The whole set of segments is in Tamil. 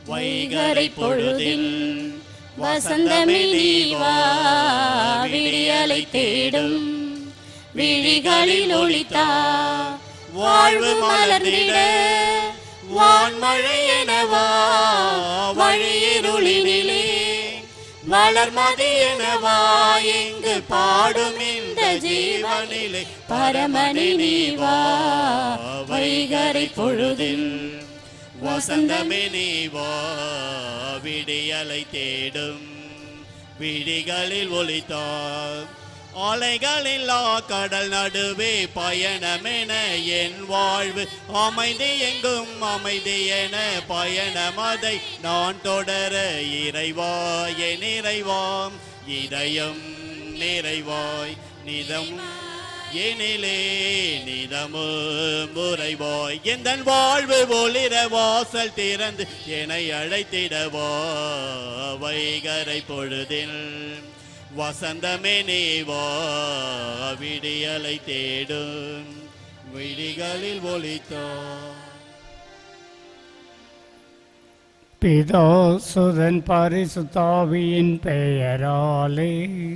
வைகரை பொழுதில் வசந்தமே நீவா விடியலை தேடும் விழிகளில் ஒளித்தா வாழ்வு மலர்ந்திட வான்மழை எனவா வழியிருளினிலே வளர்மதி எனவா எங்கு பாடும் இந்த ஜீவனிலே பரமணி நீவா வைகரை பொழுதில் வசந்தமே நீவா விடியலை தேடும் விழிகளில் ஒளித்தார் அலைகளில்லா கடல் நடுவே பயணமென என் வாழ்வு அமைதி எங்கும் அமைதி என பயணமதை நான் தொடர இறைவாய் என் இறைவாம் இதயம் நிறைவாய் நிதம் எனிலே நிதமும் உறைவாய் எந்த வாழ்வு ஒளிர வாசல் திறந்து என்னை அழைத்திடவா வைகரை பொழுதில் வசந்தமே நீவா விடியலை தேடும் விழிகளில் ஒளித்தா பிதா சுதன் பரிசுத்தாவியின் பெயராலே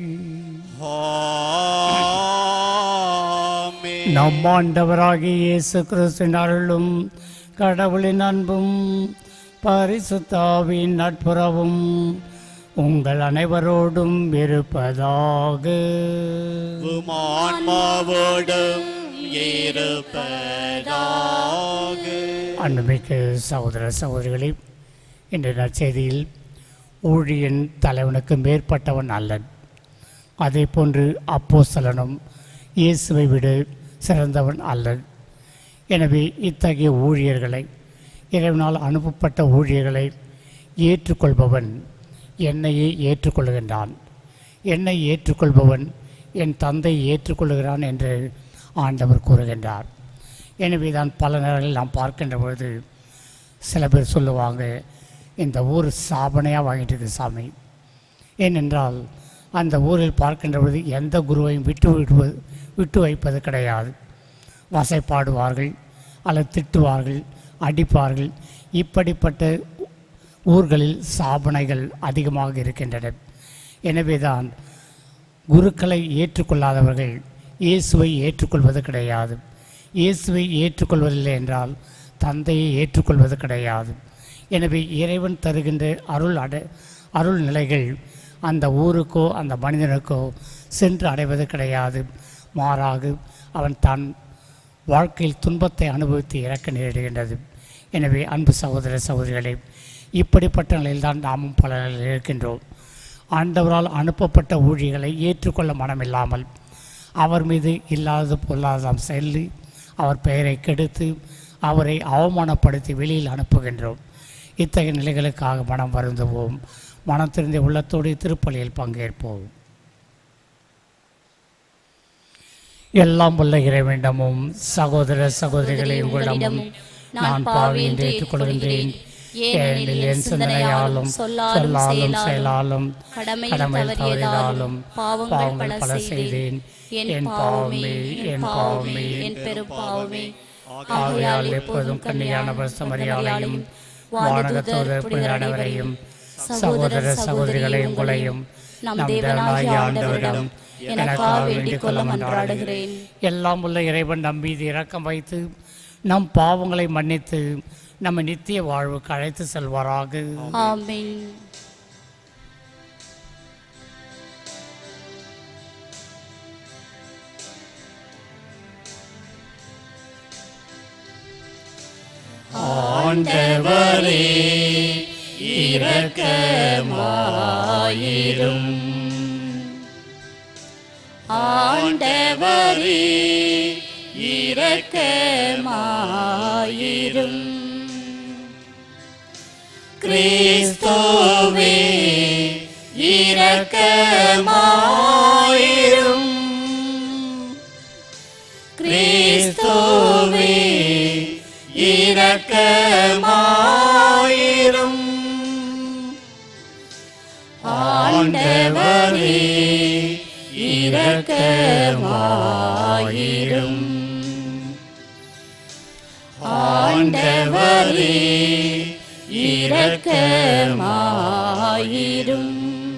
ஆமென். நம் ஆண்டவராகிய இயேசு கிறிஸ்துவின் அருளும் கடவுளின் அன்பும் பரிசுத்தாவின் நட்புறவும் உங்கள் அனைவரோடும் இருப்பதாக உம் ஆன்மாவோடும் இருப்பதாக அன்புமிக்க சகோதர சகோதரிகளே இன்று நற்செய்தியில் ஊழியன் தலைவனுக்கு மேற்பட்டவன் அல்லன் அதே போன்று அப்போஸ்தலனும் இயேசுவை விட சிறந்தவன் அல்லன் எனவே இத்தகைய ஊழியர்களை இறைவனால் அனுப்பப்பட்ட ஊழியர்களை ஏற்றுக்கொள்பவன் என்னையே ஏற்றுக்கொள்கின்றான் என்னை ஏற்றுக்கொள்பவன் என் தந்தை ஏற்றுக்கொள்கிறான் என்று ஆண்டவர் கூறுகின்றார் எனவே தான் பல நேரங்களில் நாம் பார்க்கின்ற பொழுது சில பேர் சொல்லுவாங்க இந்த ஊர் சாபனையாக வாங்கிட்டு இருக்கு சாமி ஏனென்றால் அந்த ஊரில் பார்க்கின்ற பொழுது எந்த குருவையும் விட்டு விடுவது விட்டு வைப்பது கிடையாது வசைப்பாடுவார்கள் அல்லது திட்டுவார்கள் அடிப்பார்கள் இப்படிப்பட்ட ஊர்களில் சாபனைகள் அதிகமாக இருக்கின்றன எனவேதான் குருக்களை ஏற்றுக்கொள்ளாதவர்கள் இயேசுவை ஏற்றுக்கொள்வது கிடையாது இயேசுவை ஏற்றுக்கொள்வதில்லை என்றால் தந்தையை ஏற்றுக்கொள்வது கிடையாது எனவே இறைவன் தருகின்ற அருள் அடை அருள் நிலைகள் அந்த ஊருக்கோ அந்த மனிதனுக்கோ சென்று அடைவது கிடையாது மாறாக அவன் தான் வாழ்க்கையில் துன்பத்தை அனுபவித்து இறக்க நேரிடுகின்றது எனவே அன்பு சகோதர சகோதரிகளே இப்படிப்பட்ட நிலையில்தான் நாமும் பல நிலையில் இருக்கின்றோம் ஆண்டவரால் அனுப்பப்பட்ட ஊழியர்களை ஏற்றுக்கொள்ள மனமில்லாமல் அவர் மீது இல்லாதது பொல்லாததாம் சொல்லி அவர் பெயரை கெடுத்து அவரை அவமானப்படுத்தி வெளியில் அனுப்புகின்றோம் இத்தகைய நிலைகளுக்காக மனம் வருந்துவோம் மனம் திருந்த உள்ளத்தோடு திருப்பலியில் பங்கேற்போம் எல்லாம் உள்ள இறைவனிடமும் சகோதர சகோதரிகளை உங்களிடமும் நான் பாவி என்று ஏற்றுக்கொள்கின்றேன் ஏனெனில் என் சிந்தனையாலும் சொல்லாலும் செயலாலும் கடமை தவறியதாலும் பாவங்கள் பல செய்தேன் என் பாவமே என் பாவமே என் பெரும் பாவமே ஆகையால் எப்போதும் கன்னியானவர் சமரியாலையும் வானகத்தோடு புனிதரானவரையும் சகோதர சகோதரிகளை உங்களையும் நம் நம் தேவனாகிய தேவனாகிய ஆண்டவரிடம் ஆண்டவரிடம் எனக்காக வேண்டிக் கொள்ள மன்றாடுகிறேன் எல்லாம் உள்ள இறைவன் நம் மீது இரக்கம் வைத்து நம் பாவங்களை மன்னித்து நம்ம நித்திய வாழ்வுக்கு அழைத்து செல்வாராக ஆமென் ஆண்டவரே இரக்கமாயிரும் ஆண்டவரே இரக்கமாயிரும் கிறிஸ்துவே இரக்கமாயிரும் கிறிஸ்துவே இரக்கமாயிரும் ஆண்டவரே இரக்கமாயிரும் ஆண்டவரே இரக்கமாயிரும்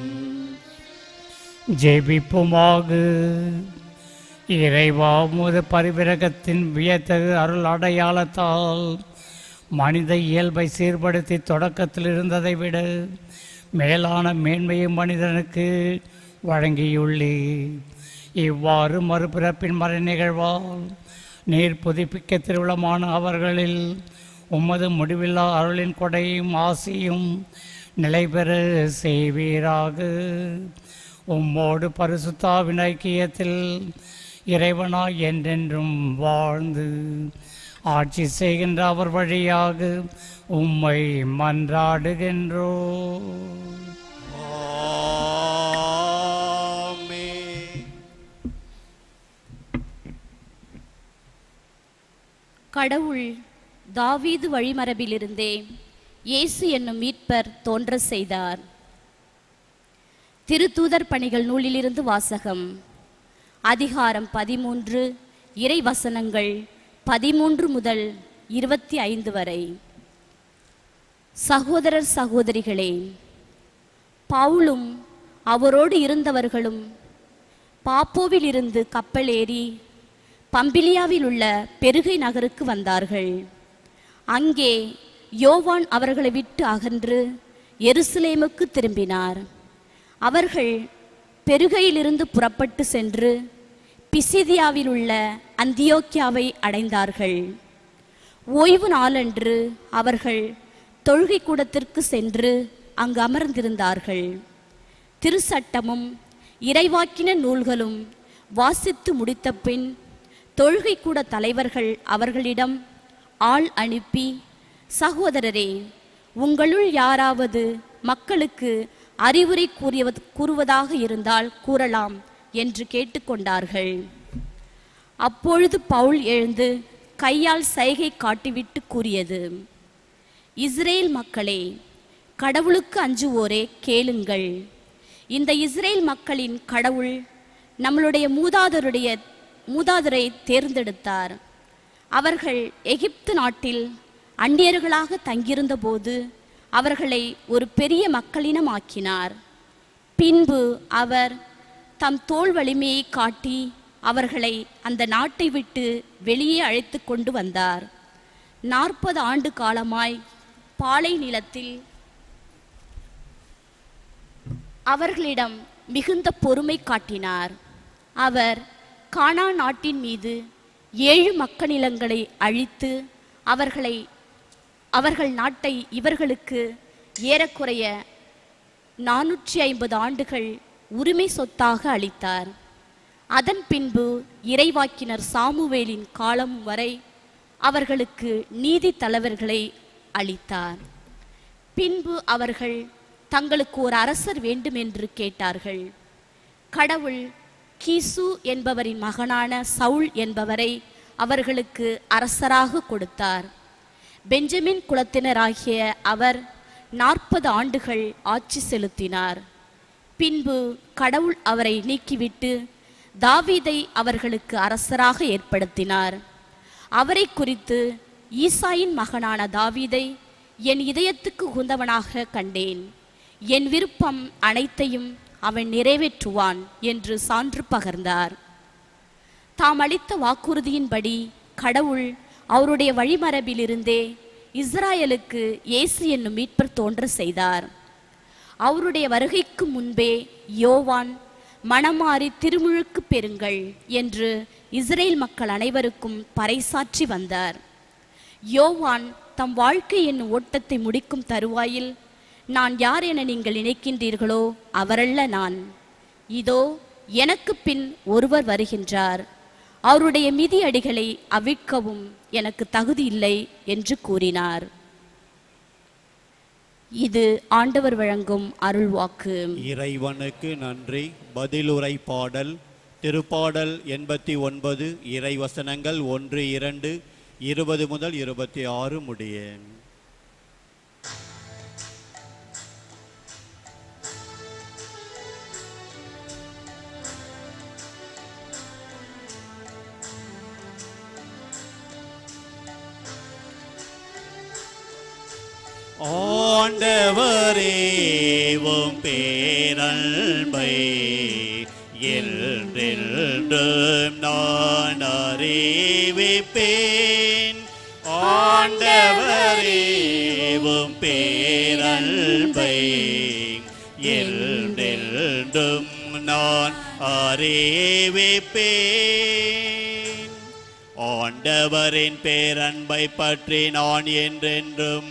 ஜெபிப்புமாக இறைவா முத பரிவிரகத்தின் வியத்தகு அருள் அடையாளத்தால் மனித இயல்பை சீர்படுத்தி தொடக்கத்தில் இருந்ததை விட மேலான மேன்மையை மனிதனுக்கு வழங்கியுள்ளே இவ்வாறு மறுபிறப்பின் மறை நிகழ்வால் நீர் புதுப்பிக்க திருவிழமான அவர்களில் உமது முடிவில்லா அருளின் கொடையும் ஆசியும் நிலை பெற செய்வீராக உம்மோடு பரிசுத்தாவின் ஐக்கியத்தில் இறைவனாய் என்றென்றும் வாழ்ந்து ஆட்சி செய்கின்ற அவர் வழியாக உம்மை மன்றாடுகின்றோ ஆமென். கடவுள் தாவீது வழிமரபிலிருந்தே இயேசு என்னும் மீட்பர் தோன்ற செய்தார் திருத்தூதர் பணிகள் நூலிலிருந்து வாசகம் அதிகாரம் பதிமூன்று இறை வசனங்கள் பதிமூன்று முதல் இருபத்தி ஐந்து வரை சகோதரர் சகோதரிகளே பவுலும் அவரோடு இருந்தவர்களும் பாப்போவிலிருந்து கப்பல் ஏறி பம்பிலியாவில் உள்ள பெருகை நகருக்கு வந்தார்கள் அங்கே யோவான் அவர்களை விட்டு அகன்று எருசலேமுக்கு திரும்பினார் அவர்கள் பெருகையிலிருந்து புறப்பட்டு சென்று பிசிதியாவில் உள்ள அந்தியோக்கியாவை அடைந்தார்கள் ஓய்வு நாளன்று அவர்கள் தொழுகை கூடத்திற்கு சென்று அங்கு அமர்ந்திருந்தார்கள் திருச்சட்டமும் இறைவாக்கின நூல்களும் வாசித்து முடித்த பின் தொழுகை கூட தலைவர்கள் அவர்களிடம் ஆள் அனுப்பி சகோதரரே உங்களுள் யாராவது மக்களுக்கு அறிவுரை கூறியவது கூறுவதாக இருந்தால் கூறலாம் என்று கேட்டுக்கொண்டார்கள் அப்பொழுது பவுல் எழுந்து கையால் சைகை காட்டிவிட்டு கூறியது இஸ்ரேல் மக்களே கடவுளுக்கு அஞ்சுவோரே கேளுங்கள் இந்த இஸ்ரேல் மக்களின் கடவுள் நம்மளுடைய மூதாதருடைய மூதாதரை தேர்ந்தெடுத்தார் அவர்கள் எகிப்து நாட்டில் அந்நியர்களாக தங்கியிருந்தபோது அவர்களை ஒரு பெரிய மக்களினமாக்கினார் பின்பு அவர் தம் தோள் வலிமையை காட்டி அவர்களை அந்த நாட்டை விட்டு வெளியே அழைத்து கொண்டு வந்தார் நாற்பது ஆண்டு காலமாய் பாலை நிலத்தில் அவர்களிடம் மிகுந்த பொறுமை காட்டினார் அவர் கானா நாட்டின் மீது ஏழு மக்களிலங்களை அழித்து அவர்களை அவர்கள் நாட்டை இவர்களுக்கு ஏறக்குறைய நானூற்றி ஐம்பது ஆண்டுகள் உரிமை சொத்தாக அளித்தார் அதன் பின்பு இறைவாக்கினர் சாமுவேலின் காலம் வரை அவர்களுக்கு நீதி தலைவர்களை அளித்தார் பின்பு அவர்கள் தங்களுக்கு ஒரு அரசர் வேண்டும் என்று கேட்டார்கள் கடவுள் கீசு என்பவரின் மகனான சவுல் என்பவரை அவர்களுக்கு அரசராக கொடுத்தார் பெஞ்சமின் குலத்தினராகிய அவர் நாற்பது ஆண்டுகள் ஆட்சி செலுத்தினார் பின்பு கடவுள் அவரை நீக்கிவிட்டு தாவீதை அவர்களுக்கு அரசராக ஏற்படுத்தினார் அவரை குறித்து ஈசாயின் மகனான தாவீதை என் இதயத்துக்கு உகந்தவனாக கண்டேன் என் விருப்பம் அனைத்தையும் அவன் நிறைவேற்றுவான் என்று சான்று பகர்ந்தார் தாம் அளித்த வாக்குறுதியின்படி கடவுள் அவருடைய வழிமரபிலிருந்தே இஸ்ராயலுக்கு இயேசு என்னும் மீட்பர் தோன்ற செய்தார் அவருடைய வருகைக்கு முன்பே யோவான் மனமாறி திருமுழுக்கு பெறுங்கள் என்று இஸ்ரேல் மக்கள் அனைவருக்கும் பறைசாற்றி வந்தார் யோவான் தம் வாழ்க்கை என்னும் ஓட்டத்தை முடிக்கும் தருவாயில் நான் யார் என நீங்கள் நினைக்கின்றீர்களோ அவரல்ல நான் இதோ எனக்கு பின் ஒருவர் வருகின்றார் அவருடைய மிதி அடிகளை அவிழ்க்கவும் எனக்கு தகுதி இல்லை என்று கூறினார் இது ஆண்டவர் வழங்கும் அருள்வாக்கு இறைவனுக்கு நன்றி பதிலுரை பாடல் திருப்பாடல் எண்பத்தி ஒன்பது இறைவசனங்கள் ஒன்று இரண்டு இருபது முதல் இருபத்தி ஆறு முடிய ஆண்டவரேவும் பேரன்பை என்றென்றும் நான் அறிவிப்பேன் ஆண்டவரேவும் பேரன்பை என்றென்றும் நான் அறிவிப்பேன் ஆண்டவரின் பேரன்பை பற்றி நான் என்றென்றும்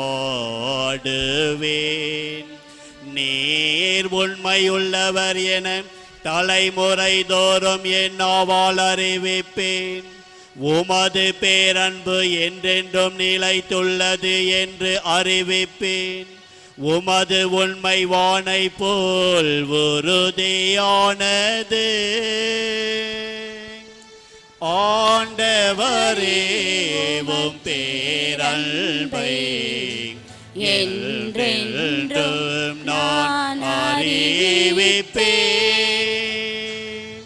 பாடுவேன் நீர் உண்மையுள்ளவர் என தலைமுறை தோறும் என் நாவால் அறிவிப்பேன் உமது பேரன்பு என்றென்றும் நிலைத்துள்ளது என்று அறிவிப்பேன் உமது உண்மை வானை போல் உறுதியானது ஆண்டவரேவும் பேரன்பை என்றென்றும் நான் அறிவிப்பேன்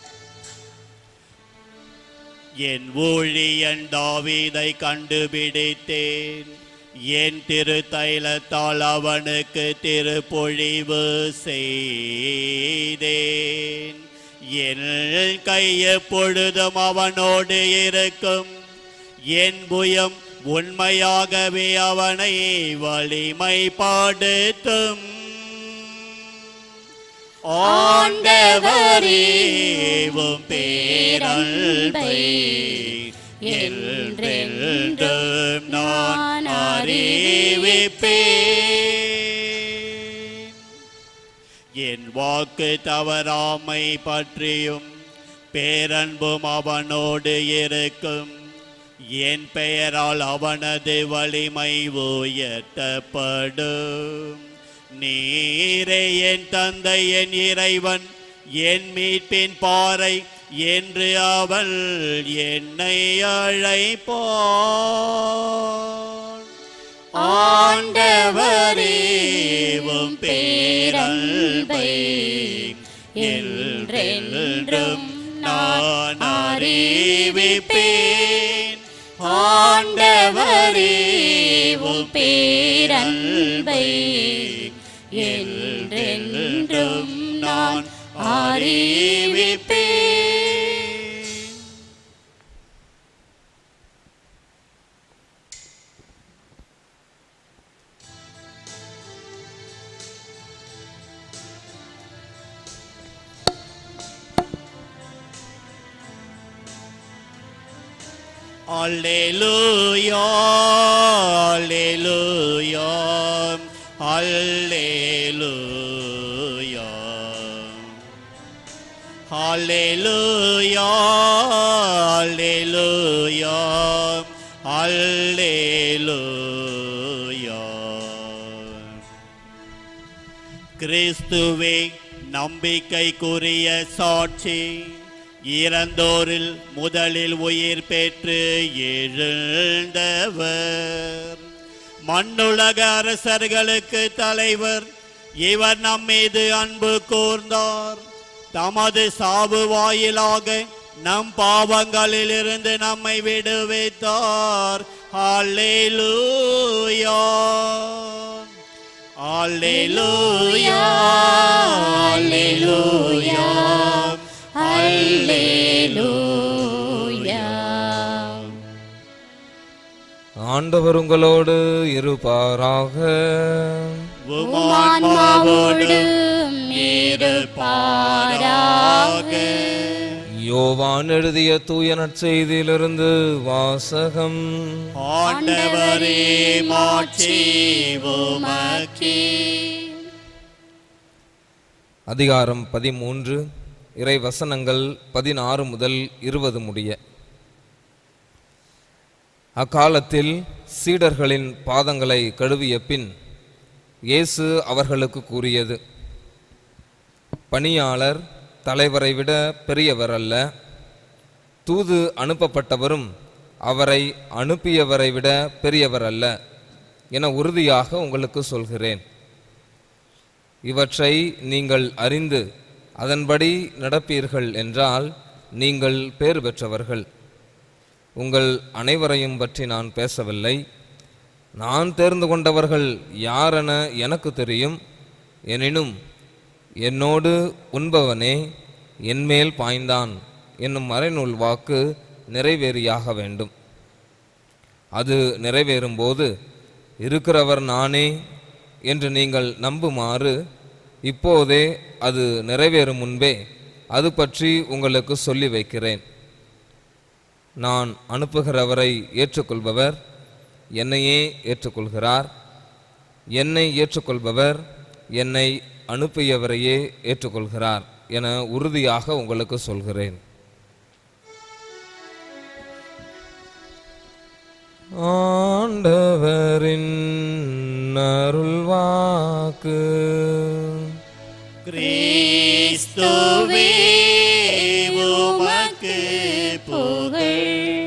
என் ஊழியன் தாவீதை கண்டுபிடித்தேன் என் திரு தைலத்தால் அவனுக்கு திருப்பொழிவு செய்தேன் என் கை எப்பொழுதும் அவனோடு இருக்கும் என் புயம் உண்மையாகவே அவனை வலிமைப்படுத்தும் ஆண்டவரேவும் பேரன்பை என்றென்றும் நான் அறிவிப்பேன் என் வாக்கு தவறாமை பற்றியும் பேரன்பும் அவனோடு இருக்கும் என் பெயரால் அவனது வலிமை உயர்த்தப்படும் நீரே என் தந்தை என் இறைவன் என் மீட்பின் பாறை என்று அவள் என்னை அழைப்பான் ஆண்டவரேவும் பேரன்பை என்றென்றும் நான் அறிவிப்பேன் ஆண்டவரேவும் பேரன்பை என்றென்றும் நான் அறிவிப்பேன் Alleluia, Alleluia, Alleluia. Alleluia, Alleluia, Alleluia. கிறிஸ்துவே நம்பிக்கைக்குரிய சாட்சி இறந்தோரில் முதலில் உயிர் பெற்று எழுந்தவர் மண்ணுலக அரசர்களுக்கு தலைவர் இவர் நம்மீது அன்பு கூர்ந்தார் தமது சாவு வாயிலாக நம் பாவங்களிலிருந்து நம்மை விடுவித்தார் அல்லேலூயா அல்லேலூயா அல்லேலூயா அல்லேலூயா ஆண்டவர் உங்களோடு இருப்பாராக உமான்மாவோடும் இருப்பாராக யோவான் எழுதிய தூய நற்செய்தியிலிருந்து வாசகம் ஆண்டவரே மாட்சி உமக்கே அதிகாரம் பதிமூன்று இறை வசனங்கள் பதினாறு முதல் இருபது முடிய அக்காலத்தில் சீடர்களின் பாதங்களை கழுவிய பின் இயேசு அவர்களுக்கு கூறியது பணியாளர் தலைவரை விட பெரியவர் அல்ல தூது அனுப்பப்பட்டவரும் அவரை அனுப்பியவரை விட பெரியவர் அல்ல என உறுதியாக உங்களுக்கு சொல்கிறேன் இவற்றை நீங்கள் அறிந்து அதன்படி நடப்பீர்கள் என்றால் நீங்கள் பேறு பெற்றவர்கள் உங்கள் அனைவரையும் பற்றி நான் பேசவில்லை நான் தேர்ந்து கொண்டவர்கள் யாரென எனக்கு தெரியும் எனினும் என்னோடு உண்பவனே என்மேல் பாய்ந்தான் என்னும் மறைநூல் வாக்கு நிறைவேறியாக வேண்டும் அது நிறைவேறும்போது இருக்கிறவர் நானே என்று நீங்கள் நம்புமாறு இப்போதே அது நிறைவேறும் முன்பே அது பற்றி உங்களுக்கு சொல்லி வைக்கிறேன் நான் அனுப்புகிறவரை ஏற்றுக்கொள்பவர் என்னையே ஏற்றுக்கொள்கிறார் என்னை ஏற்றுக்கொள்பவர் என்னை அனுப்பியவரையே ஏற்றுக்கொள்கிறார் என உறுதியாக உங்களுக்கு சொல்கிறேன் ஆண்டவரின் அருள்வாக்கு கிறிஸ்துவே உமக்கு புகழ்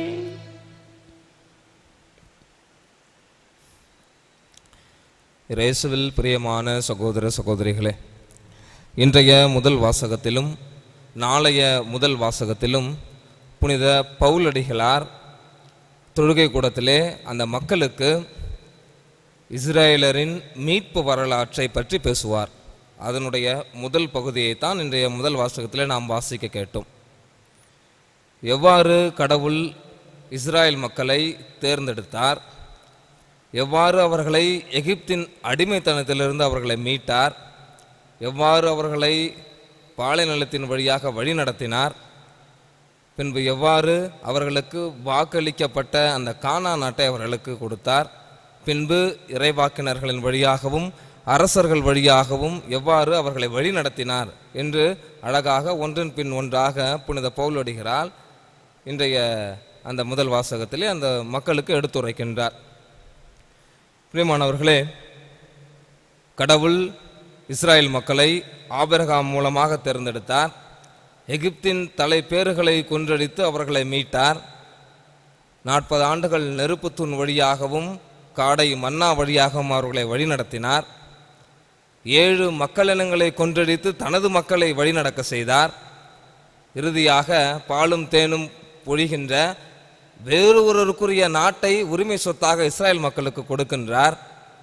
இயேசுவில் பிரியமான சகோதர சகோதரிகளே இன்றைய முதல் வாசகத்திலும் நாளைய முதல் வாசகத்திலும் புனித பவுலடிகளார் தொழுகை கூடத்திலே அந்த மக்களுக்கு இஸ்ரேலரின் மீட்பு வரலாற்றை பற்றி பேசுவார் அதனுடைய முதல் பகுதியைத்தான் இன்றைய முதல் வாசகத்திலே நாம் வாசிக்க கேட்டோம் எவ்வாறு கடவுள் இஸ்ராயேல் மக்களை தேர்ந்தெடுத்தார் எவ்வாறு அவர்களை எகிப்தின் அடிமைத்தனத்திலிருந்து அவர்களை மீட்டார் எவ்வாறு அவர்களை பாலைநிலத்தின் வழியாக வழி நடத்தினார் பின்பு எவ்வாறு அவர்களுக்கு வாக்களிக்கப்பட்ட அந்த கானா நாட்டை அவர்களுக்கு கொடுத்தார் பின்பு இறைவாக்கினர்களின் வழியாகவும் அரசர்கள் வழியாகவும் எவ்வாறு அவர்களை வழி நடத்தினார் என்று அழகாக ஒன்றன் பின் ஒன்றாக புனித பவுலடிகிறால் இன்றைய அந்த முதல் வாசகத்திலே அந்த மக்களுக்கு எடுத்துரைக்கின்றார் பிரியமானவர்களே கடவுள் இஸ்ராயேல் மக்களை ஆபிரகாம் மூலமாக தேர்ந்தெடுத்தார் எகிப்தின் தலை பேறுகளை கொன்றடித்து அவர்களை மீட்டார் நாற்பது ஆண்டுகள் நெருப்புத்தூண் வழியாகவும் காடை மன்னா வழியாகவும் அவர்களை வழிநடத்தினார் ஏழு மக்களினங்களை கொன்றடித்து தனது மக்களை வழிநடக்க செய்தார் இறுதியாக பாலும் தேனும் பொழிகின்ற வேறு ஒருவருக்குரிய நாட்டை உரிமை சொத்தாக இஸ்ராயேல் மக்களுக்கு கொடுக்கின்றார்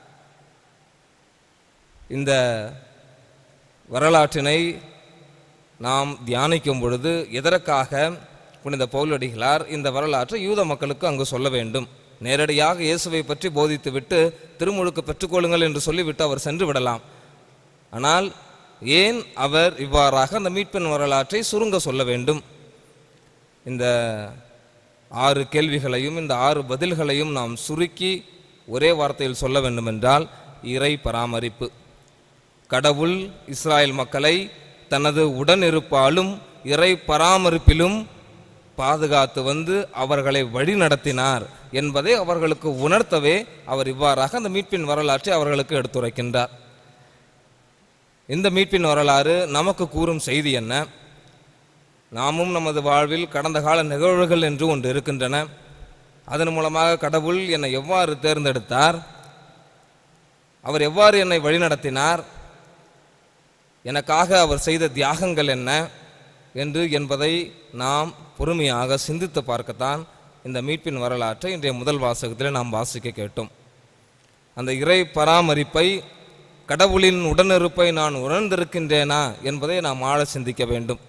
இந்த வரலாற்றினை நாம் தியானிக்கும் பொழுது எதற்காக புனித பவுலடிகளார் இந்த வரலாற்றை யூத மக்களுக்கு அங்கு சொல்ல வேண்டும் நேரடியாக இயேசுவை பற்றி போதித்துவிட்டு திருமுழுக்கு பெற்றுக்கொள்ளுங்கள் என்று சொல்லிவிட்டு அவர் சென்று விடலாம் ஆனால் ஏன் அவர் இவ்வாறாக அந்த மீட்பின் வரலாற்றை சுருங்க சொல்ல வேண்டும் இந்த ஆறு கேள்விகளையும் இந்த ஆறு பதில்களையும் நாம் சுருக்கி ஒரே வார்த்தையில் சொல்ல வேண்டுமென்றால் இறை பராமரிப்பு கடவுள் இஸ்ராயேல் மக்களை தனது உடனிருப்பாலும் இறை பராமரிப்பிலும் பாதுகாத்து வந்து அவர்களை வழி நடத்தினார் என்பதை அவர்களுக்கு உணர்த்தவே அவர் இவ்வாறாக அந்த மீட்பின் வரலாற்றை அவர்களுக்கு எடுத்துரைக்கின்றார் இந்த மீட்பின் வரலாறு நமக்கு கூறும் செய்தி என்ன நாமும் நமது வாழ்வில் கடந்த கால நிகழ்வுகள் என்று ஒன்று இருக்கின்றன அதன் மூலமாக கடவுள் என்னை எவ்வாறு தேர்ந்தெடுத்தார் அவர் எவ்வாறு என்னை வழிநடத்தினார் எனக்காக அவர் செய்த தியாகங்கள் என்ன என்று என்பதை நாம் பொறுமையாக சிந்தித்து பார்க்கத்தான் இந்த மீட்பின் வரலாற்றை இன்றைய முதல் வாசகத்தில் நாம் வாசிக்க கேட்டோம் அந்த இறை பராமரிப்பை கடவுளின் உடனிருப்பை நான் உணர்ந்திருக்கின்றேனா என்பதை நாம் ஆழ சிந்திக்க வேண்டும்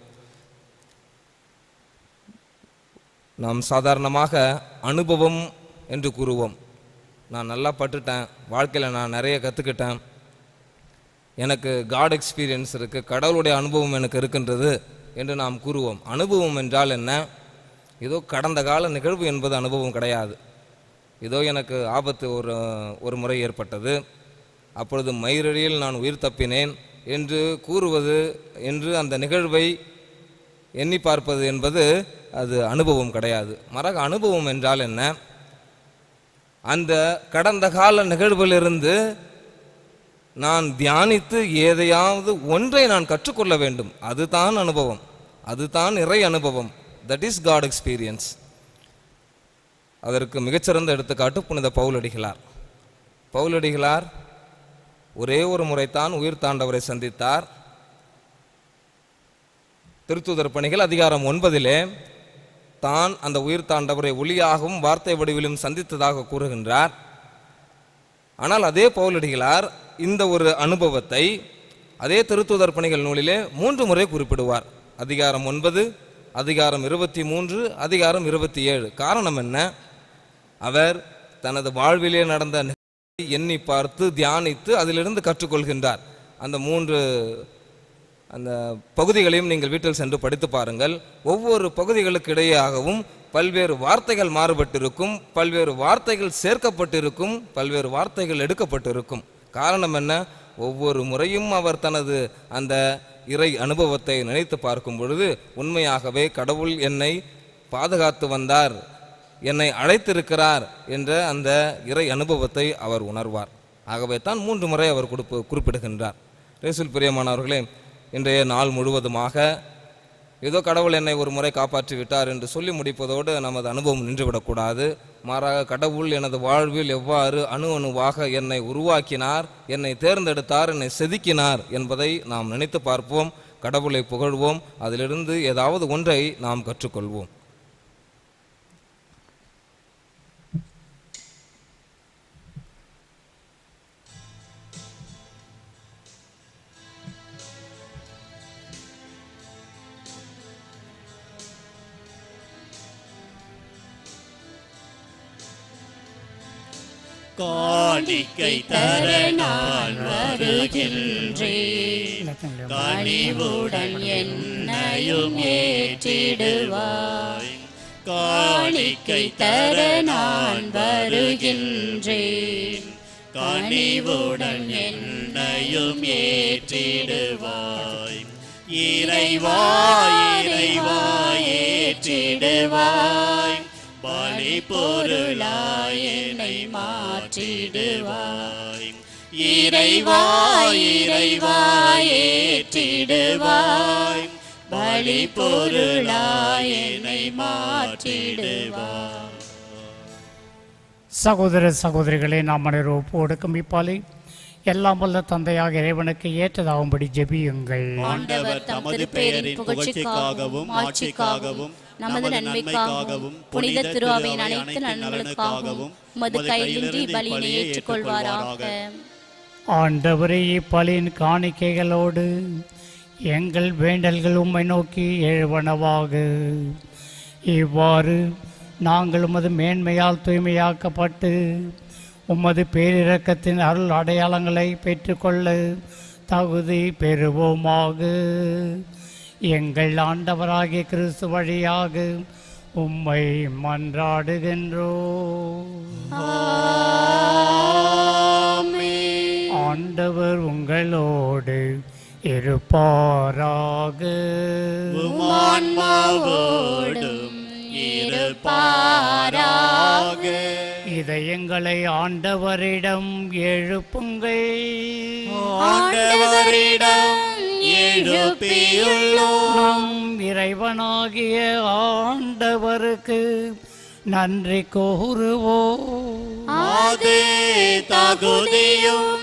நாம் சாதாரணமாக அனுபவம் என்று கூறுவோம் நான் நல்லா பட்டுட்டேன் வாழ்க்கையில் நான் நிறைய கற்றுக்கிட்டேன் எனக்கு காட் எக்ஸ்பீரியன்ஸ் இருக்குது கடவுளுடைய அனுபவம் எனக்கு இருக்கின்றது என்று நாம் கூறுவோம் அனுபவம் என்றால் என்ன ஏதோ கடந்த கால நிகழ்வு என்பது அனுபவம் கிடையாது ஏதோ எனக்கு ஆபத்து ஒரு ஒரு முறை ஏற்பட்டது அப்பொழுது மயிரடியில் நான் உயிர் தப்பினேன் என்று கூறுவது என்று அந்த நிகழ்வை எண்ணி பார்ப்பது என்பது அது அனுபவம் கிடையாது மரக அனுபவம் என்றால் என்ன அந்த கடந்த கால நிகழ்விலிருந்து நான் தியானித்து எதையாவது ஒன்றை நான் கற்றுக்கொள்ள வேண்டும் அதுதான் அனுபவம் அதுதான் இறை அனுபவம் தட் இஸ் காட் எக்ஸ்பீரியன்ஸ் அதற்கு மிகச்சிறந்த எடுத்துக்காட்டு புனித பவுலடிகளார் பவுலடிகளார் ஒரே ஒரு முறைத்தான் உயிர் தாண்டவரை சந்தித்தார் திருத்துதர் பணிகள் அதிகாரம் ஒன்பதிலே தான் அந்த உயிர் தாண்டவரை ஒளியாகவும் வார்த்தை வடிவிலும் சந்தித்ததாக கூறுகின்றார் ஆனால் அதே பவுலடிகளார் இந்த ஒரு அனுபவத்தை அதே திருத்துதர் பணிகள் நூலிலே மூன்று முறை குறிப்பிடுவார் அதிகாரம் ஒன்பது அதிகாரம் இருபத்தி மூன்று அதிகாரம் இருபத்தி ஏழு காரணம் என்ன அவர் தனது வாழ்விலே நடந்த நிகழ்வை எண்ணி பார்த்து தியானித்து அதிலிருந்து கற்றுக்கொள்கின்றார் அந்த மூன்று அந்த பகுதிகளையும் நீங்கள் வீட்டில் சென்று படித்து பாருங்கள் ஒவ்வொரு பகுதிகளுக்கு இடையேயாகவும் பல்வேறு வார்த்தைகள் மாறுபட்டிருக்கும் பல்வேறு வார்த்தைகள் சேர்க்கப்பட்டிருக்கும் பல்வேறு வார்த்தைகள் எடுக்கப்பட்டிருக்கும் காரணம் என்ன ஒவ்வொரு முறையும் அவர் தனது அந்த இறை அனுபவத்தை நினைத்து பார்க்கும் பொழுது உண்மையாகவே கடவுள் என்னை பாதுகாத்து வந்தார் என்னை அழைத்திருக்கிறார் என்ற அந்த இறை அனுபவத்தை அவர் உணர்வார் ஆகவே தான் மூன்று முறை அவர் கொடுப்பு குறிப்பிடுகின்றார் ரேசுல் பிரியமானவர்களே இன்றைய நாள் முழுவதுமாக ஏதோ கடவுள் என்னை ஒரு முறை காப்பாற்றி விட்டார் என்று சொல்லி முடிப்பதோடு நமது அனுபவம் நின்றுவிடக்கூடாது மாறாக கடவுள் எனது வாழ்வில் எவ்வாறு அணு அணுவாக என்னை உருவாக்கினார் என்னை தேர்ந்தெடுத்தார் என்னை செதுக்கினார் என்பதை நாம் நினைத்து பார்ப்போம் கடவுளை புகழ்வோம் அதிலிருந்து ஏதாவது ஒன்றை நாம் கற்றுக்கொள்வோம் காணிக்கை தர நான் வருகின்றேன் எல்லாத்தையும் கனிவுடன் என்னையும் ஏற்றிடுவாய் காணிக்கை தர நான் வருகின்றேன் கனிவுடன் என்னையும் ஏற்றிடுவாய் இறைவா இறைவா ஏற்றிடுவாய் பலி பொருளாய் என்னை மாற்றிடுவாய் இறைவா இறைவா ஏற்றிடுவாய் பலி பொருளாய் என்னை மாற்றிடுவாய் சகோதர சகோதரிகளே நாம் அனைவரும் ஒப்பு ஒடுக்கும் இப்பாலை எல்லாம் வல்ல தந்தையாக இறைவனுக்கு ஏற்றதாகும்படி ஜெபியுங்கள் ஆண்டவர் தமது பெயரின் புகழ்ச்சிக்காகவும் ஆட்சிக்காகவும் நமது நன்மைக்காகவும் புனித திருவாவையின் அனைத்து நலனுக்காகவும் உமது கையிலின்றி பலியினை ஏற்றுக்கொள்வாராக ஆண்டவரே இப்பலியின் காணிக்கைகளோடு எங்கள் வேண்டல்கள் உம்மை நோக்கி எழுவனவாக இவ்வாறு நாங்கள் உமது மேன்மையால் தூய்மையாக்கப்பட்டு உமது பேரிரக்கத்தின் அருள் அடையாளங்களை பெற்றுக்கொள்ள தகுதி பெறுவோமாக எங்கள் ஆண்டவராகிய கிறிஸ்து வழியாக உம்மை மன்றாடுகின்றோம் ஆண்டவர் உங்களோடு இருப்பாராக உமான்மாவோடும் இருப்பாராக இதயங்களை ஆண்டவரிடம் எழுப்புங்கள் ஆண்டவரிடம் எழுப்பியுள்ளோம் நம் இறைவனாகிய ஆண்டவருக்கு நன்றி கூறுவோம் அது தகுதியும்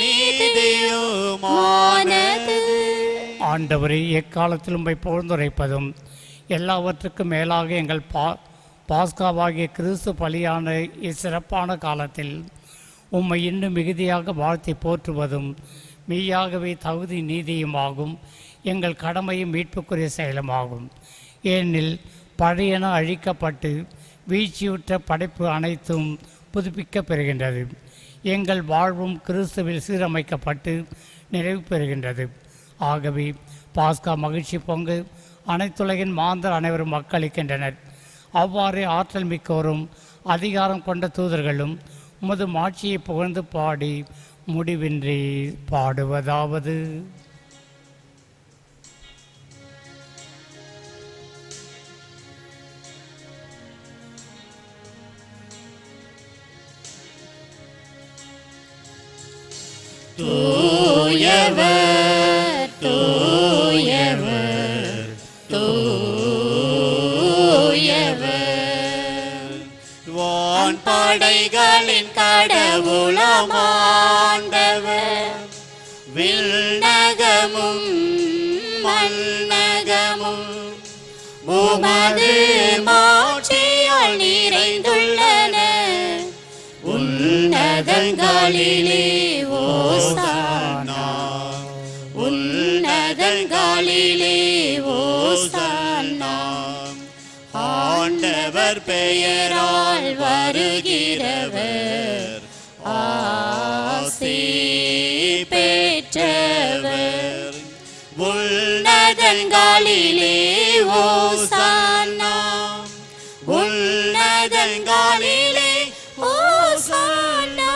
நீதியுமானது ஆண்டவரை எக்காலத்திலும் உம்மை புகழ்ந்துரைப்பதும் எல்லாவற்றுக்கும் மேலாக எங்கள் பா பாஸ்காவாகிய கிறிஸ்து பலியான இச்சிறப்பான காலத்தில் உம்மை இன்னும் மிகுதியாக வாழ்த்தி போற்றுவதும் மெய்யாகவே தகுதி நீதியுமாகும் எங்கள் கடமையும் மீட்புக்குரிய செயலுமாகும் ஏனெனில் பழையன அழிக்கப்பட்டு வீழ்ச்சியுற்ற படைப்பு அனைத்தும் புதுப்பிக்கப் பெறுகின்றது எங்கள் வாழ்வும் கிறிஸ்துவில் சீரமைக்கப்பட்டு நிறைவு பெறுகின்றது ஆகவே பாஸ்கா மகிழ்ச்சி பொங்கு அனைத்துலகின் மாந்தர் அனைவரும் வாக்களிக்கின்றனர் அவ்வாறே ஆற்றல் மிக்கோரும் அதிகாரம் கொண்ட தூதர்களும் உமது மாட்சியை புகழ்ந்து பாடி முடிவின்றி பாடுவதாவது தூயவர் தூயவர் தூயவர் வான் படைகளின் கடவுளமாண்டவர் விண்ணகமும் மன்னகமும் உமது மாட்சியால் நிறைந்துள்ளன உன்னதங்களிலே உன்னதங்களிலே ஓசானா உன்னதங்களிலே ஓசானா ஆண்டவர் பெயரால் வருகிறவர் ஆசி பெற்றவர் உன்னதங்களிலே ஓசானா உன்னதங்களிலே ஓசானா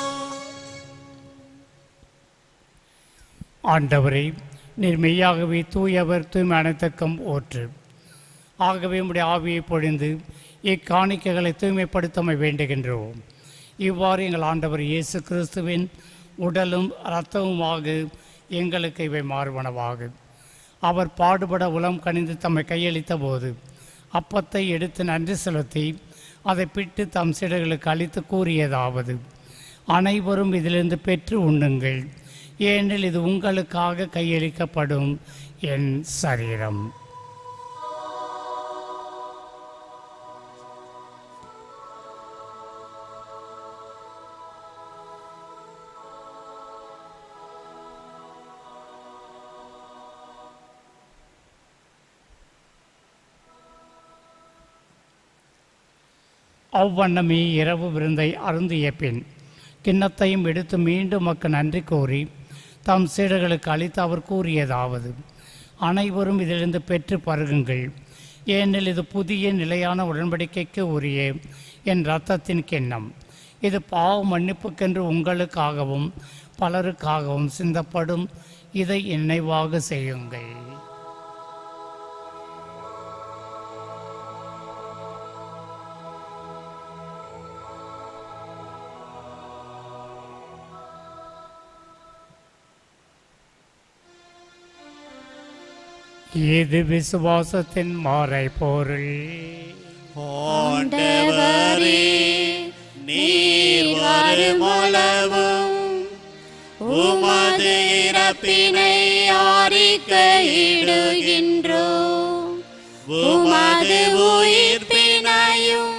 ஆண்டவரே நீர் மெய்யாகவே தூயவர் தூய்மை அனைத்துக்கும் ஓற்று ஆகவே உம்முடைய ஆவியை பொழிந்து இக்காணிக்கைகளை தூய்மைப்படுத்தமை வேண்டுகின்றோம் இவ்வாறு எங்கள் ஆண்டவர் இயேசு கிறிஸ்துவின் உடலும் இரத்தமுமாக எங்களுக்கு இவை மாறுவனவாகு அவர் பாடுபட உளம் கனிந்து தம்மை கையளித்த போது அப்பத்தை எடுத்து நன்றி செலுத்தி அதை பிட்டு தம் சிடர்களுக்கு அளித்து கூறியதாவது அனைவரும் இதிலிருந்து பெற்று உண்ணுங்கள் ஏனெனில் இது உங்களுக்காக கையளிக்கப்படும் என் சரீரம் அவ்வண்ணமே இரவு விருந்தை அருந்திய பின் கிண்ணத்தையும் எடுத்து மீண்டும் மக்கள் நன்றி கூறி தம் சீடர்களுக்கு அளித்து அவர் கூறியதாவது அனைவரும் இதிலிருந்து பெற்று பருகுங்கள் ஏனெனில் இது புதிய நிலையான உடன்படிக்கைக்கு உரிய என் இரத்தத்தின் கிண்ணம் இது பாவ மன்னிப்புக்கென்று உங்களுக்காகவும் பலருக்காகவும் சிந்தப்படும் இதை நினைவாக செய்யுங்கள் இது விசுவாசத்தின் மாறை பொருள் ஆண்டவரே நீர் வருமளவும் உமது இறப்பினை அறிக்கையிடுகின்றோம் உமது உயிர்ப்பினையும்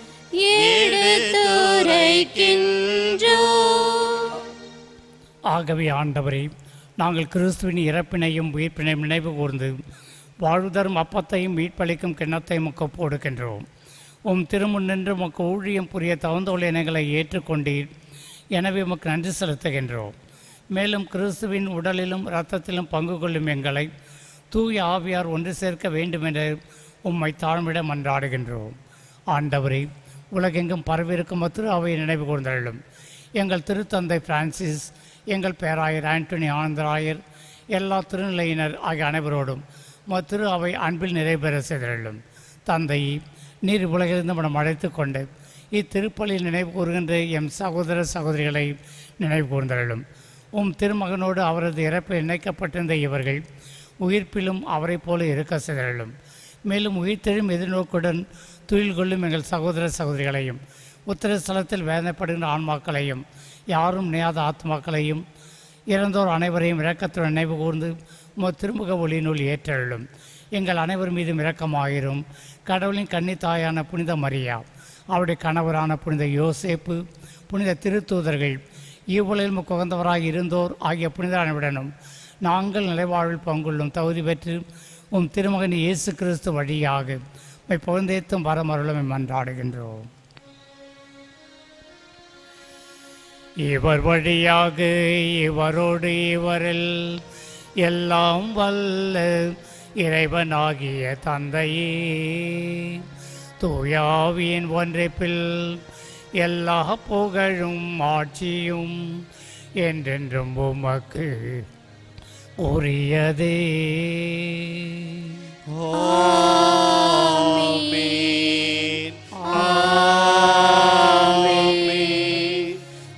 எடுத்துரைக்கின்றோம் ஆகவே ஆண்டவரே நாங்கள் கிறிஸ்துவின் இறப்பினையும் உயிர்ப்பினையும் நினைவு கூர்ந்து வாழ்வுதரும் அப்பத்தையும் மீட்பளிக்கும் கிண்ணத்தையும் முக்க போடுகின்றோம் உம் திருமுன் நின்று உமக்கு ஊழியம் புரிய தகுந்தோல் இனங்களை ஏற்றுக்கொண்டீர் எனவே உமக்கு நன்றி செலுத்துகின்றோம் மேலும் கிறிஸ்துவின் உடலிலும் இரத்தத்திலும் பங்கு கொள்ளும் எங்களை தூய ஆவியார் ஒன்று சேர்க்க வேண்டுமென்று உம்மை தாழ்மிட மன்றாடுகின்றோம் ஆண்டவரே உலகெங்கும் பரவியிருக்கும் திரு அவையை நினைவு கூர்ந்தள்ளும் எங்கள் திருத்தந்தை பிரான்சிஸ் எங்கள் பேராயர் ஆண்டனி ஆனந்தராயர் எல்லா திருநிலையினர் ஆகிய அனைவரோடும் உமது திரு அவை அன்பில் நிறைவேற செய்தள்ளும் தந்தையை நீர் உலகிலிருந்து மனம் அழைத்து கொண்டு இத்திருப்பலில் நினைவு கூறுகின்ற எம் சகோதர சகோதரிகளை நினைவு கூர்ந்தள்ளும் உம் திருமகனோடு அவரது இறப்பில் இணைக்கப்பட்டிருந்த இவர்கள் உயிர்ப்பிலும் அவரைப் போல இருக்க செய்தள்ளும் மேலும் உயிர்த்தெழும் எதிர்நோக்குடன் துயில் கொள்ளும் எங்கள் சகோதர சகோதரிகளையும் உத்தர ஸ்தலத்தில் வேதனைப்படுகின்ற ஆன்மாக்களையும் யாரும் நியாத ஆத்மாக்களையும் இறந்தோர் அனைவரையும் இரக்கத்துடன் நினைவு கூர்ந்து உமது திருமுக ஒளியினுள் ஏற்றெழும் எங்கள் அனைவர் மீதும் இரக்கமாயிரும் கடவுளின் கன்னித்தாயான புனித மரியா அவருடைய கணவரான புனித யோசேப்பு புனித திருத்தூதர்கள் இவ்வுலகில் முக்குகந்தவராக இருந்தோர் ஆகிய புனித அனைவருடனும் நாங்கள் நிலைவாழ்வில் பங்குள்ளும் தகுதி பெற்று உம் திருமகன் இயேசு கிறிஸ்து வழியாக உம்மை புகழ்ந்தேத்தும் வரமருளுமை மன்றாடுகின்றோம் இவர் வழியாக இவரோடு இவரில் எல்லாம் வல்ல இறைவனாகிய தந்தையே தூயாவியின் ஒன்றைப்பில் எல்லா புகழும் ஆட்சியும் என்றென்றும் உமக்கு உரியதே ஆமென். ஆமென்.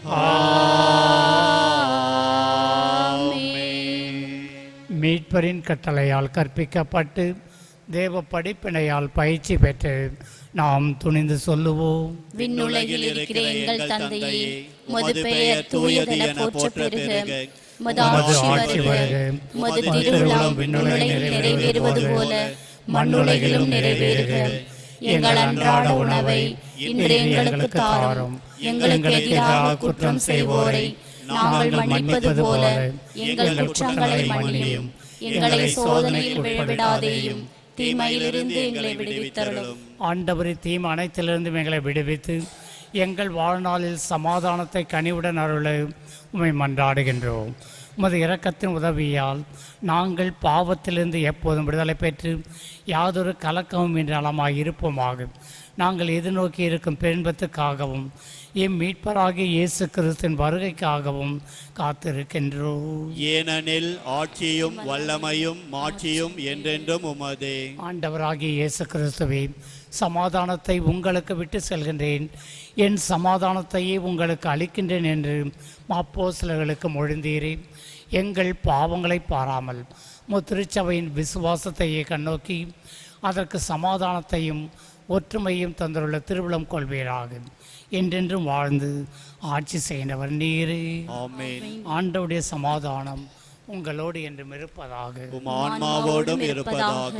ஆமென். மீட்பரின் கட்டளையால் கற்பிக்கப்பட்டு தேவ படிப்பினையால் பயிற்சி பெற்று நாம் துணிந்து சொல்லுவோம் விண்ணுலகில் இருக்கிற எங்கள் தந்தையே உமது பெயர் தூயதென போற்ற பெருக உமது உமது ஆட்சி ஆட்சி வருக வருக உமது திருவிழாம் விண்ணுலகில் நிறைவேறுவது போல மண்ணுலகிலும் நிறைவேறுக எங்கள் அன்றாட உணவை இன்று எங்களுக்கு தாரும் எங்களுக்கு எதிராக குற்றம் செய்வோரை நாங்கள் மன்னிப்பது போல எங்கள் குற்றங்களை மன்னியும் எங்களை சோதனையில் விழவிடாதேயும் தீமையிலிருந்து எங்களை விடுவித்தருளும் ஆண்டவரை தீம் அனைத்திலிருந்தும் எங்களை விடுவித்து எங்கள் வாழ்நாளில் சமாதானத்தை கனிவுடன் அருள உம்மை மன்றாடுகின்றோம் உமது இரக்கத்தின் உதவியால் நாங்கள் பாவத்திலிருந்து எப்போதும் விடுதலை பெற்று யாதொரு கலக்கமும் இன்றி நலமாய் இருப்போமாக நாங்கள் எதிர்நோக்கி இருக்கும் பெருன்பத்துக்காகவும் எம் மீட்பராகிய இயேசு கிறிஸ்தின் வருகைக்காகவும் காத்திருக்கின்றோம் ஏனெனில் ஆட்சியும் வல்லமையும் மாட்சியும் என்றென்றும் உமதே ஆண்டவராகிய இயேசு கிறிஸ்துவே சமாதானத்தை உங்களுக்கு விட்டு செல்கின்றேன் என் சமாதானத்தையே உங்களுக்கு அளிக்கின்றேன் என்று மாப்போசிலர்களுக்கு மொழிந்தீரே எங்கள் பாவங்களை பாராமல் முத்திருச்சபையின் விசுவாசத்தையே கண்ணோக்கி அதற்கு சமாதானத்தையும் ஒற்றுமையும் தந்துள்ள திருவிழம் கொள்வீராக என்றென்றும் வாழ்ந்து ஆட்சி செய்கின்றவர் நீரே ஆமென் ஆண்டவுடைய சமாதானம் உங்களோடு என்றும் இருப்பதாக உம் ஆன்மாவோடும் இருப்பதாக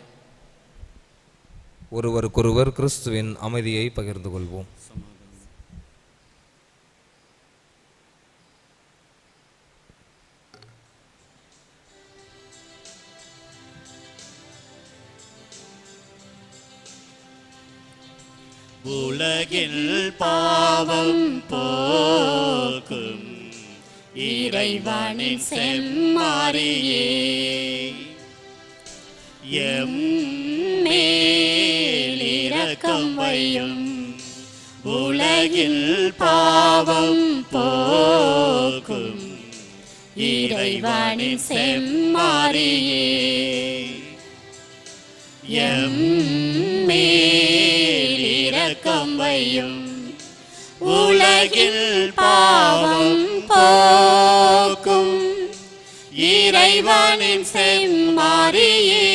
ஒருவருக்கொருவர் கிறிஸ்துவின் அமைதியை பகிர்ந்து கொள்வோம் உலகில் பாவம் போக்கும் இறைவனின் செம்மாரியே எம் மேலிரக்கம் வையும் உலகில் பாவம் போக்கும் இறைவனின் செம்மாரியே எம் மேலிரக்கம் வையும் உலகில் பாவம் போக்கும் இறைவனின் செம்மாரியே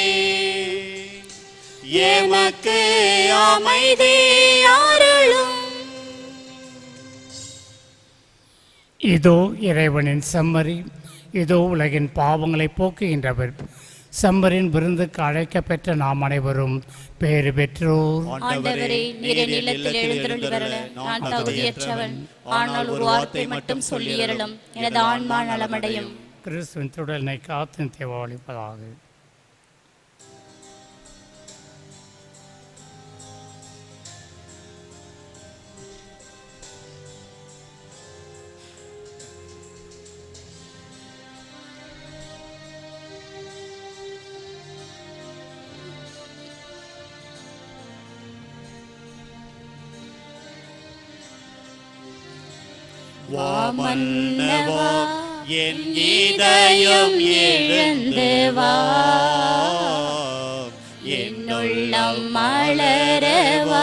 எமக்கு அமைதி அருளும் இதோ இறைவனின் செம்மறி இதோ உலகின் பாவங்களை போக்குகின்றவர் செம்மரின் விருந்துக்கு அழைக்கப்பெற்ற நாம் அனைவரும் பேறு பெற்றோர் ஆண்டவரே நீர் என் இல்லத்தில் எழுந்தருளி வரல நான் தகுதியற்றவன் ஆனால் ஒரு வார்த்தை மட்டும் சொல்லியறலும் எனது ஆன்மா நலமடையும் கிறிஸ்துவின் துடலை காத்து தேவாளிப்பதாக வா மன்னவா என் இதயம் எழுந்து வா என்னுள்ளம் மலரவா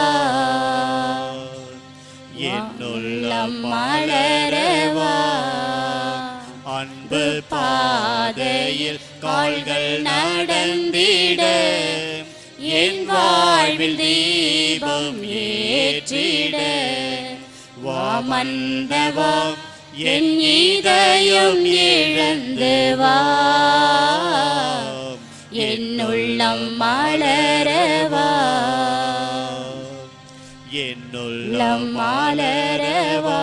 என்னுள்ளம் மலரவா அன்பு பாதையில் கால்கள் நடந்திட என் வாழ்வில் தீபம் ஏற்றிட வா மன்னவா என் இதயம் இழந்து வா என்னுள்ளம் மலரவா என்னுள்ளம் மலரவா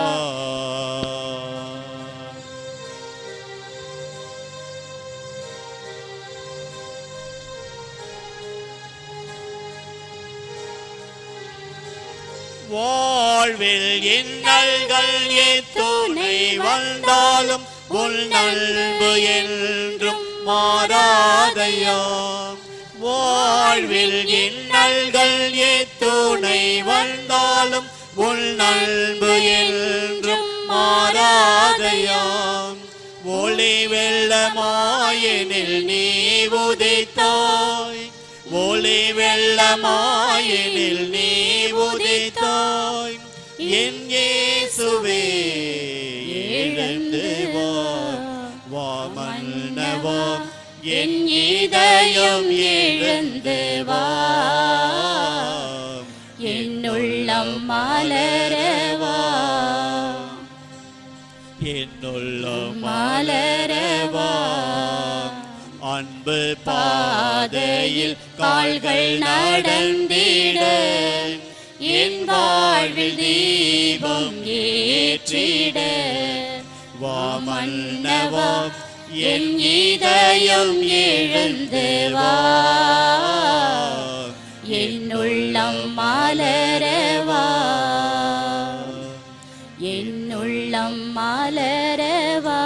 வாழ்வில் இன்னல்கள் துணை வந்தாலும் உன் அன்பு என்றும் மாறாதையா வாழ்வில் இன்னல்கள் துணை வந்தாலும் உன் அன்பு என்றும் மாறாதையாம் ஒளி வெள்ளமாயனில் நீ உதித்தாய் ஒளி வெள்ளமாயனில் நீ உதித்தாய் என் இயேசுவே எழுந்து வா வா மன்னவா என் இதயம் எழுந்து வா என்னுள்ளம் மலரவா என்னுள்ளம் மலரவா அன்பு அன்பு பாதையில் கால்கள் நடந்திட என் வாழ்வில் தீபம் ஏற்றிட வா மன்னவா என் இதயம் எழுந்து வா என் உள்ளம் மலரவா என் உள்ளம் மலரவா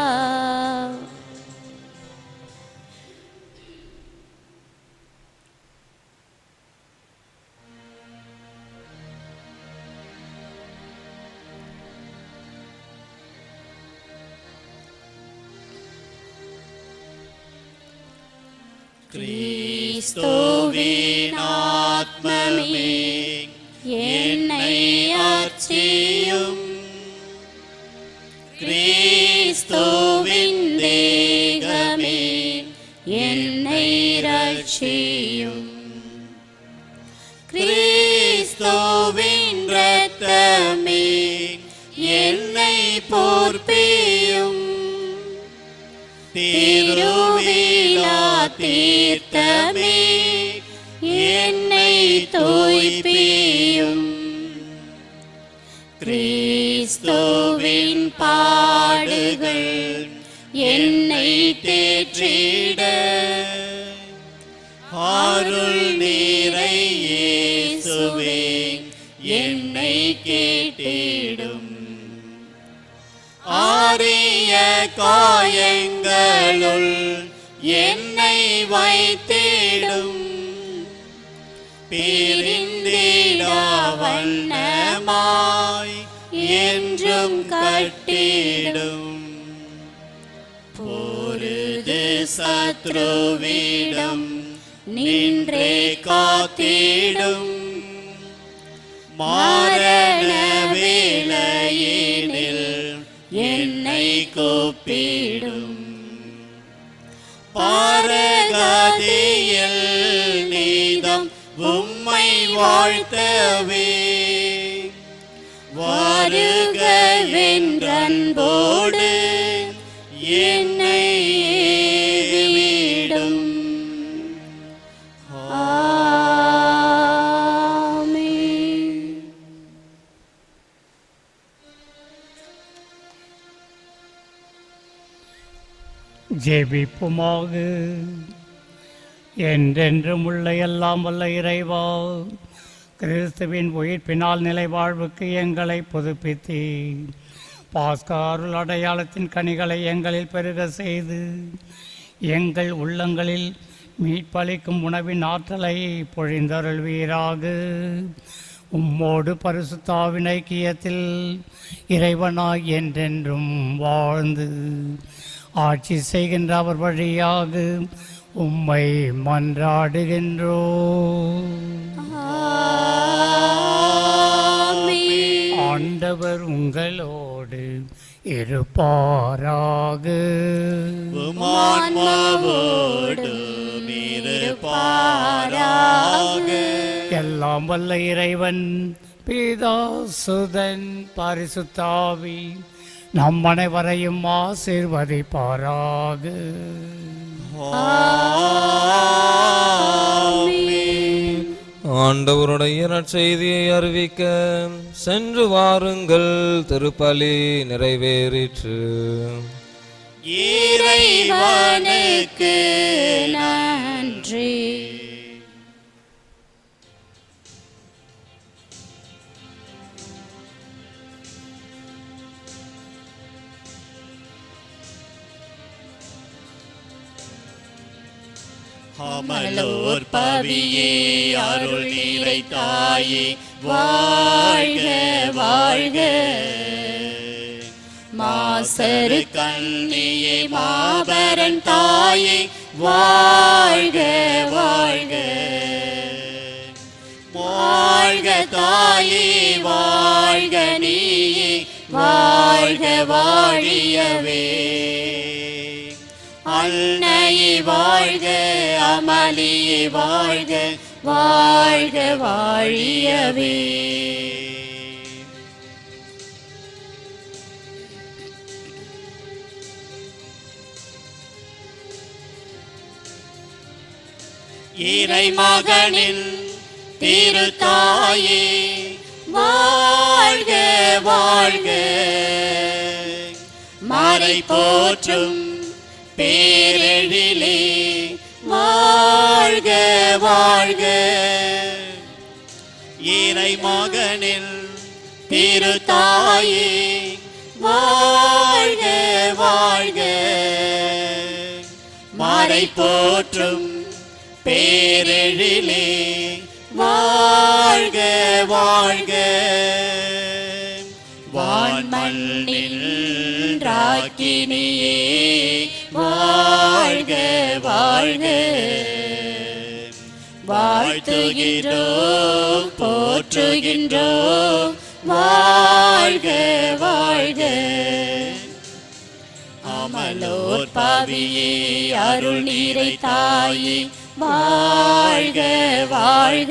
கிறிஸ்துவின் ஆத்மமே என்னை ஆட்சியும் கிறிஸ்துவின் தேகமே என்னை ரட்சியும் கிறிஸ்துவின் இரத்தமே என்னை போர்ப்பியும் திருவிழா தீர்த்தமே என்னை தூய்ப்பியும் கிறிஸ்துவின் பாடுகள் என்னை தேற்றிட அருள் நீரை இயேசுவே என்னை கேட்டிடும் ஆரிய காயங்களுள் என்னை வைத்திடும் பிரிந்திடா வண்ணமாய் என்றும் கட்டிடும் பொருது சத்ருவிடம் நின்றே காத்திடும் மாரண வேளையினில் என்னை கூப்பிடும் பாரகதியில் நீதம் உம்மை வாழ்த்தவே வருகவென்றன்போடு என்னை ஏவிடும் ஆமென் ஜெபிப்புமாக என்றென்றும் உள்ள எல்லாம் வல்ல இறைவா கிறிஸ்துவின் உயிர்ப்பினால் நிலை வாழ்வுக்கு எங்களை புதுப்பித்தி பாஸ்கா அருள் அடையாளத்தின் கனிகளை எங்களில் பெருக செய்து எங்கள் உள்ளங்களில் மீட்பளிக்கும் உணவின் ஆற்றலை பொழிந்தருள்வீராக உம்மோடு பரிசுத்தாவின் ஐக்கியத்தில் இறைவனாய் என்றென்றும் வாழ்ந்து ஆட்சி செய்கின்ற அவர் வழியாக உம்மை மன்றாடுகின்றோ ஆண்டவர் உங்களோடு இருப்பாராக உமான்மாவோடும் இருப்பாராக எல்லாம் வல்ல இறைவன் பிதா சுதன் பரிசுத்தாவி நம் அனைவரையும் ஆசீர்வதிப்பாராக ஆண்டவருடைய நற்செய்தியை அறிவிக்க சென்று வாருங்கள் திருப்பலி நிறைவேறிற்று இறைவனுக்கு நன்றி அமலோர் பவியே அருள் நீரை தாயே வாழ்க வாழ்க மாசரு கண்ணியே மாபரன் தாயே வாழ்க வாழ்க வாழ்க தாயே வாழ்க நீயே வாழ்க வாழியவே அன்னையே வாழ்க அமளியே வாழ்க வாழ்க வாழியவே இறைமகனின் திருத்தாயே வாழ்க வாழ்க மறை போற்றும் பேரெழிலே வாழ்க வாழ்க இறை மகனில் திருத்தாயே வாழ்க வாழ்க மறை போற்றும் பேரெழிலே வாழ்க வாழ்க வான்மண்ணில் ராக்கினியே வாழ்க வாழ்க வாழ்த்துகின்றோம் போற்றுகின்றோம் வாழ்க வாழ்க அமலோர் பாவியே அருள் நீரை தாயே வாழ்க வாழ்க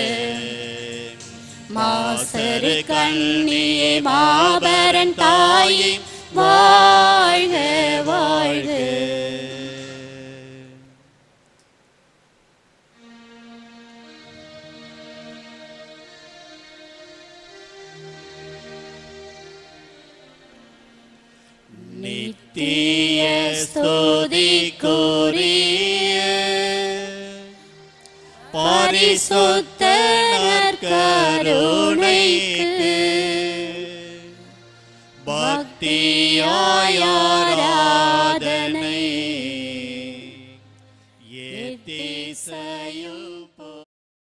மாசரு கண்ணியே மாபரன் தாயே வாழ்க வாழ்க நித்திய ஸ்துதிக்குரிய பரிசுத்த நற்கருணைக்கு பக்தியாய்